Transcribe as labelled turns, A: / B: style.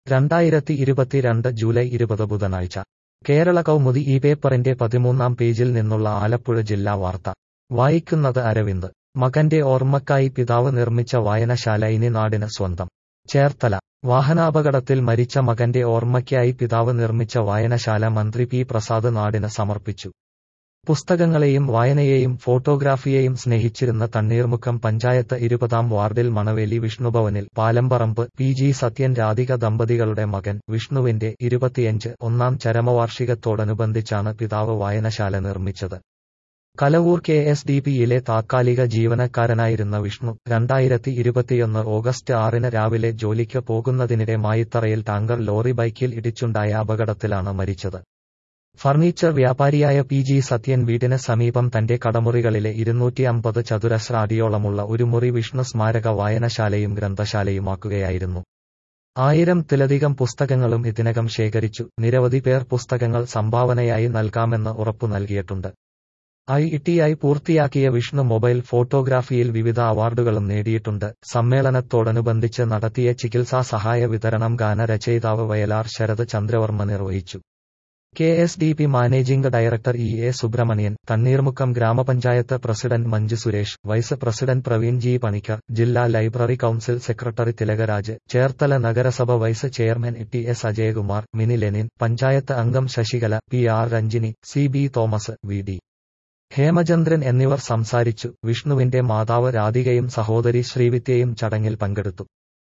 A: രണ്ടായിരത്തി ഇരുപത്തിരണ്ട് ജൂലൈ ഇരുപത് ബുധനാഴ്ച കേരള കൗമുദി ഈ പേപ്പറിന്റെ പതിമൂന്നാം പേജിൽ നിന്നുള്ള ആലപ്പുഴ ജില്ലാ വാർത്ത വായിക്കുന്നത് അരവിന്ദ് മകന്റെ ഓർമ്മക്കായി പിതാവ് നിർമ്മിച്ച വായനശാല ഇനി നാടിന് സ്വന്തം ചേർത്തല വാഹനാപകടത്തിൽ മരിച്ച മകന്റെ ഓർമ്മയ്ക്കായി പിതാവ് നിർമ്മിച്ച വായനശാല മന്ത്രി പി പ്രസാദ് നാടിന് സമർപ്പിച്ചു പുസ്തകങ്ങളെയും വായനയെയും ഫോട്ടോഗ്രാഫിയെയും സ്നേഹിച്ചിരുന്ന തണ്ണീർമുക്കം പഞ്ചായത്ത് ഇരുപതാം വാർഡിൽ മണവേലി വിഷ്ണുഭവനിൽ പാലമ്പറമ്പ് പി ജി സത്യൻ രാധിക ദമ്പതികളുടെ മകൻ വിഷ്ണുവിന്റെ ഇരുപത്തിയഞ്ച് ഒന്നാം ചരമവാർഷികത്തോടനുബന്ധിച്ചാണ് പിതാവ് വായനശാല നിർമ്മിച്ചത് കലവൂർ കെ എസ് ഡി പിയിലെ താത്കാലിക ജീവനക്കാരനായിരുന്ന വിഷ്ണു രണ്ടായിരത്തി ഇരുപത്തിയൊന്ന് ഓഗസ്റ്റ് ആറിന് രാവിലെ ജോലിക്ക് പോകുന്നതിനിടെ മായിത്തറയിൽ ടാങ്കർ ലോറി ബൈക്കിൽ ഇടിച്ചുണ്ടായ അപകടത്തിലാണ് മരിച്ചത് ഫർണിച്ചർ വ്യാപാരിയായ പി ജി സത്യൻ വീടിന് സമീപം തന്റെ കടമുറികളിലെ ഇരുന്നൂറ്റി അമ്പത് ചതുരശ്ര അടിയോളമുള്ള ഒരു മുറി വിഷ്ണു സ്മാരക വായനശാലയും ഗ്രന്ഥശാലയുമാക്കുകയായിരുന്നു ആയിരത്തിലധികം പുസ്തകങ്ങളും ഇതിനകം ശേഖരിച്ചു നിരവധി പേർ പുസ്തകങ്ങൾ സംഭാവനയായി നൽകാമെന്ന് ഉറപ്പു നൽകിയിട്ടുണ്ട് ഐ ഐ പൂർത്തിയാക്കിയ വിഷ്ണു മൊബൈൽ ഫോട്ടോഗ്രാഫിയിൽ വിവിധ അവാർഡുകളും നേടിയിട്ടുണ്ട് സമ്മേളനത്തോടനുബന്ധിച്ച് നടത്തിയ ചികിത്സാ സഹായ വിതരണം ഗാനരചയിതാവ് വയലാർ ശരത് ചന്ദ്രവർമ്മ നിർവഹിച്ചു K S D P managing director E A Subramanian Thanneermukkom ഗ്രാമപഞ്ചായത്ത് president Manju Suresh vice president Praveen G Panicker ജില്ലാ library council secretary Thilakaraj Cherthala നഗരസഭ vice chairman T S Ajayakumar Mini Lenin panchayat അംഗം Sasikala P R Ranjini C B Thomas V D Hemachandran എന്നിവർ സംസാരിച്ചു വിഷ്ണുവിന്റെ മാതാവ് രാധികയും സഹോദരി ശ്രീവിദ്യയും ചടങ്ങിൽ പങ്കെടുത്തു